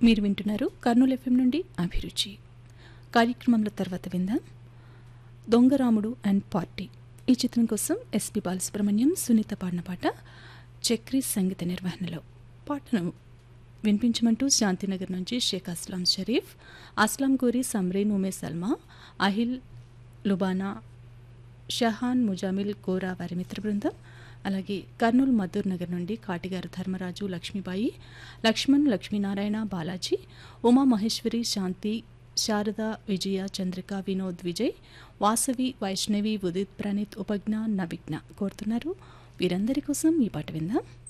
మీరు వింటున్నారు కర్నూలు ఎఫ్ఎం నుండి అభిరుచి కార్యక్రమంలో తర్వాత విందాం దొంగరాముడు అండ్ పార్టీ ఈ చిత్రం కోసం ఎస్పి బాలసుబ్రహ్మణ్యం సునీత పాడిన పాట చక్రీ సంగీత నిర్వహణలో పాటను వినిపించమంటూ శాంతినగర్ నుంచి షేక్ అస్లాం షరీఫ్ అస్లాం గోరి సమ్రీన్ ఉమే సల్మా అహిల్ లుబానా షహాన్ ముజామిల్ గోరా వారి మిత్ర బృందం అలాగే కర్నూలు మద్దూర్ నగర్ నుండి కాటిగారు ధర్మరాజు లక్ష్మీబాయి లక్ష్మణ్ లక్ష్మీనారాయణ బాలాజీ ఉమా మహేశ్వరి శాంతి శారద విజయ చంద్రిక వినోద్ విజయ్ వాసవి వైష్ణవి ఉదిత్ ప్రణీత్ ఉపజ్ఞ నవిజ్ఞ కోరుతున్నారు వీరందరి కోసం ఈ పాట విందాం